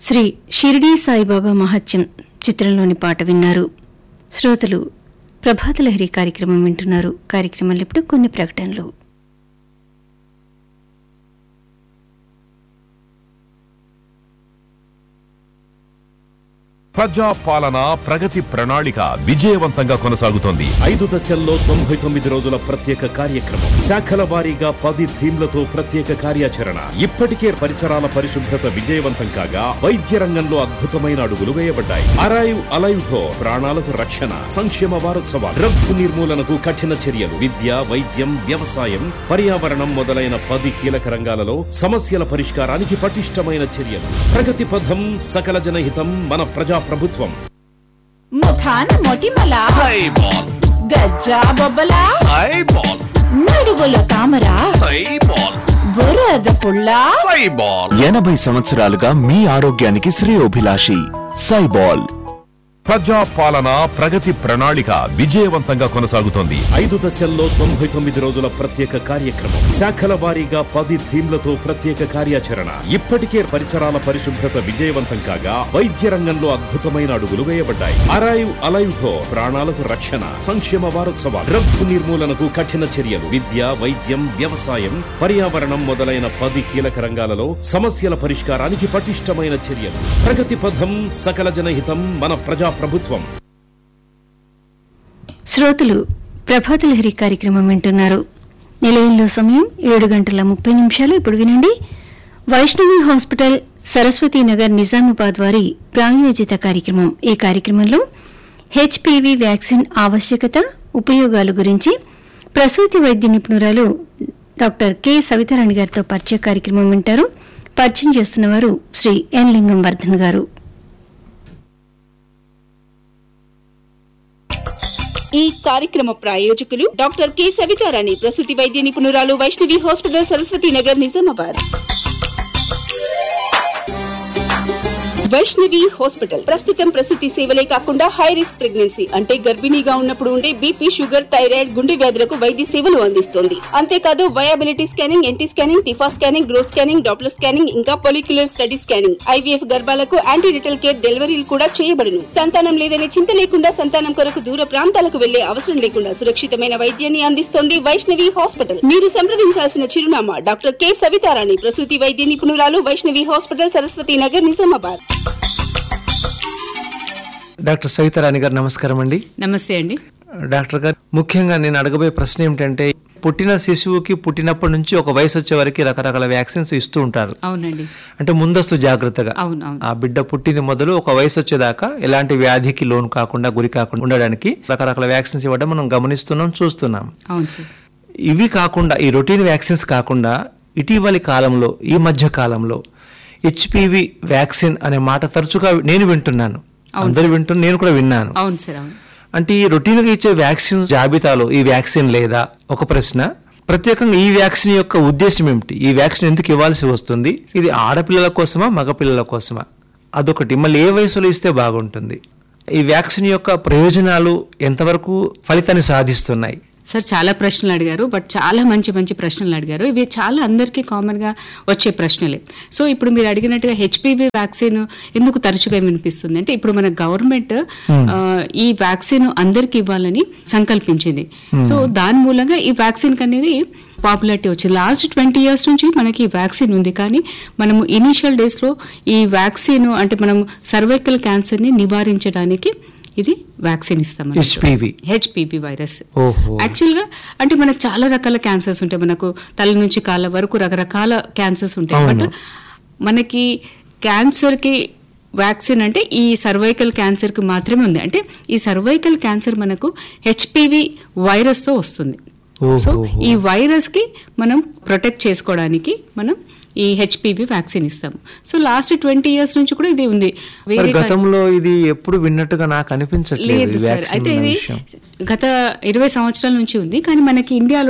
శ్రీ షిరిడీ సాయిబాబా మహత్యం చిత్రంలోని పాట విన్నారు శ్రోతలు ప్రభాతలహరి కార్యక్రమం వింటున్నారు కార్యక్రమంలో ఇప్పుడు కొన్ని ప్రకటనలు ప్రజా పాలన ప్రగతి ప్రణాళిక విజయవంతంగా కొనసాగుతోంది ఐదు దశల్లో తొంభై తొమ్మిది రోజుల ప్రత్యేక కార్యక్రమం శాఖల వారీగా పది థీమ్లతో ప్రత్యేక కార్యాచరణ ఇప్పటికే పరిసరాల పరిశుభ్రత విజయవంతం కాగా వైద్య రంగంలో అద్భుతమైన అడుగులు వేయబడ్డాయి అరైవ్ అలైవ్ తో ప్రాణాలకు రక్షణ సంక్షేమ వారోత్సవాలు డ్రగ్స్ నిర్మూలనకు కఠిన చర్యలు విద్య వైద్యం వ్యవసాయం పర్యావరణం మొదలైన పది కీలక రంగాలలో సమస్యల పరిష్కారానికి పటిష్టమైన చర్యలు ప్రగతి పథం సకల జనహితం మన ప్రజా ప్రభుత్వం ముఖాన్ మొటిమల సైబాల్ గజ్జా బొబ్బల సైబాల్ నడువుల తామర సైబాల్ బురద పుల్ల సైబాల్ ఎనభై సంవత్సరాలుగా మీ ఆరోగ్యానికి శ్రేయోభిలాషి సైబాల్ ప్రజా పాలన ప్రగతి ప్రణాళిక విజయవంతంగా కొనసాగుతోంది ఐదు దశల్లో తొంభై తొమ్మిది రోజుల ప్రత్యేక కార్యక్రమం శాఖల వారీగా పది థీమ్లతో ప్రత్యేక కార్యాచరణ ఇప్పటికే పరిసరాల పరిశుభ్రత విజయవంతం కాగా వైద్య రంగంలో అద్భుతమైన అడుగులు వేయబడ్డాయి అరైవ్ అలైవ్ తో ప్రాణాలకు రక్షణ సంక్షేమ వారోత్సవాలు డ్రగ్స్ నిర్మూలనకు కఠిన చర్యలు విద్య వైద్యం వ్యవసాయం పర్యావరణం మొదలైన పది కీలక రంగాలలో సమస్యల పరిష్కారానికి పటిష్టమైన చర్యలు ప్రగతి పథం సకల జనహితం మన ప్రజా ప్రభుత్వం శ్రోతలు ప్రభాతలహరి కార్యక్రమం వింటున్నారు నిలయంలో సమయం ఏడు గంటల ముప్పై నిమిషాలు ఇప్పుడు వినండి వైష్ణవి హాస్పిటల్ సరస్వతీ నగర్ నిజామాబాద్ వారి ప్రాయోజిత కార్యక్రమం ఈ కార్యక్రమంలో హెచ్పివి వ్యాక్సిన్ ఆవశ్యకత ఉపయోగాలు గురించి ప్రసూతి వైద్య నిపుణురాలు డాక్టర్ కె సవితారాణి గారితో పరిచయ కార్యక్రమం వింటారు పరిచయం చేస్తున్నవారు శ్రీ ఎన్ లింగం వర్ధన్ గారు ఈ కార్యక్రమ ప్రాయోజకులు డాక్టర్ కె సవితారాణి ప్రసూతి వైద్య నిపుణురాలు వైష్ణవి హాస్పిటల్ సరస్వతి నగర్ నిజామాబాద్ వైష్ణవి హాస్పిటల్ ప్రస్తుతం ప్రసూతి సేవలే కాకుండా హై రిస్క్ ప్రెగ్నెన్సీ అంటే గర్భిణీగా ఉన్నప్పుడు ఉండే బీపీ షుగర్ థైరాయిడ్ గుండె వ్యాధులకు వైద్య సేవలు అందిస్తోంది అంతేకాదు viability scanning NT scanning TIFFA scanning growth scanning Doppler scanning ఇంకా పొలిక్యులర్ స్టడీ స్కానింగ్ ఐవీఎఫ్ గర్భాలకు యాంటీరిటల్ కేర్ డెలివరీలు కూడా చేయబడును సంతానం లేదనే చింత లేకుండా సంతానం కొరకు దూర ప్రాంతాలకు వెళ్లే అవసరం లేకుండా సురక్షితమైన వైద్యాన్ని అందిస్తోంది వైష్ణవి హాస్పిటల్ మీరు సంప్రదించాల్సిన చిరునామా డాక్టర్ కె సవితారాణి ప్రసూతి వైద్య నిపుణురాలు వైష్ణవి హాస్పిటల్ సరస్వతి నగర్ నిజామాబాద్ డాక్టర్ సవితారాణి గారు నమస్కారం అండి నమస్తే అండి డాక్టర్ గారు ముఖ్యంగా నేను అడగబోయే ప్రశ్న ఏమిటంటే పుట్టిన శిశువుకి పుట్టినప్పటి నుంచి ఒక వయసు వచ్చే వరకు రకరకాల వ్యాక్సిన్స్ ఇస్తూ ఉంటారు అవునండి అంటే ముందస్తు జాగ్రత్తగా అవును అవును ఆ బిడ్డ పుట్టింది మొదలు ఒక వయసు వచ్చేదాకా ఎలాంటి వ్యాధికి లోన్ కాకుండా గురి కాకుండా ఉండడానికి రకరకాల వ్యాక్సిన్స్ ఇవ్వడం మనం గమనిస్తున్నాం చూస్తున్నాం అవును సార్ ఇవి కాకుండా ఈ రొటీన్ వ్యాక్సిన్స్ కాకుండా ఇటీవలి కాలంలో ఈ మధ్య కాలంలో హెచ్పివి వ్యాక్సిన్ అనే మాట తరచుగా నేను వింటున్నాను అందరూ వింటున్నా నేను కూడా విన్నాను అవును సార్ అవును అంటే ఈ రొటీన్గా ఇచ్చే వ్యాక్సిన్ జాబితాలో ఈ వ్యాక్సిన్ లేదా ఒక ప్రశ్న ప్రత్యేకంగా ఈ వ్యాక్సిన్ యొక్క ఉద్దేశం ఏమిటి ఈ వ్యాక్సిన్ ఎందుకు ఇవ్వాల్సి వస్తుంది ఇది ఆడపిల్లల కోసమా మగపిల్లల కోసమా అదొకటి మళ్ళీ ఏ వయసులో ఇస్తే బాగుంటుంది ఈ వ్యాక్సిన్ యొక్క ప్రయోజనాలు ఎంతవరకు ఫలితాన్ని సాధిస్తున్నాయి సార్ చాలా ప్రశ్నలు అడిగారు బట్ చాలా మంచి మంచి ప్రశ్నలు అడిగారు ఇవి చాలా అందరికీ కామన్ గా వచ్చే ప్రశ్నలే సో ఇప్పుడు మీరు అడిగినట్టుగా హెచ్పివి వ్యాక్సిన్ ఎందుకు తరచుగా వినిపిస్తుంది అంటే ఇప్పుడు మన గవర్నమెంట్ ఆ, ఈ వ్యాక్సిన్ అందరికి ఇవ్వాలని సంకల్పించింది సో దాని మూలంగా ఈ వ్యాక్సిన్ అనేది పాపులారిటీ వచ్చింది లాస్ట్ ట్వంటీ ఇయర్స్ నుంచి మనకి ఈ వ్యాక్సిన్ ఉంది కానీ మనము ఇనీషియల్ డేస్ లో ఈ వ్యాక్సిన్ అంటే మనం సర్వైకల్ క్యాన్సర్ ని నివారించడానికి ఇది వ్యాక్సిన్ ఇస్తాం HPV. హెచ్పివి వైరస్ ఓహో. యాక్చువల్ గా అంటే మనకు చాలా రకాల క్యాన్సర్స్ ఉంటాయి మనకు తల నుంచి కాళ్ళ వరకు రకరకాల క్యాన్సర్స్ ఉంటాయి బట్ అవును. మనకి క్యాన్సర్ కి వ్యాక్సిన్ అంటే ఈ సర్వైకల్ క్యాన్సర్ కి మాత్రమే ఉంది అంటే ఈ సర్వైకల్ క్యాన్సర్ మనకు హెచ్పివి వైరస్ తో వస్తుంది సో ఓహోహో. ఈ వైరస్ కి మనం ప్రొటెక్ట్ చేసుకోవడానికి మనం ఈ హెచ్పివి వ్యాక్సిన్ ఇస్తాము సో లాస్ట్ ట్వంటీ ఇయర్స్ నుంచి కూడా ఇది ఉంది మరి వేరే గతంలో ఇది ఎప్పుడు విన్నట్టుగా నాకు అనిపించట్లేదు లేదు ఈ సార్ వ్యాక్సిన్ అయితే ఉన్న ఇది విషయం గత ఇరవై సంవత్సరాల నుంచి ఉంది కానీ మనకి ఇండియాలో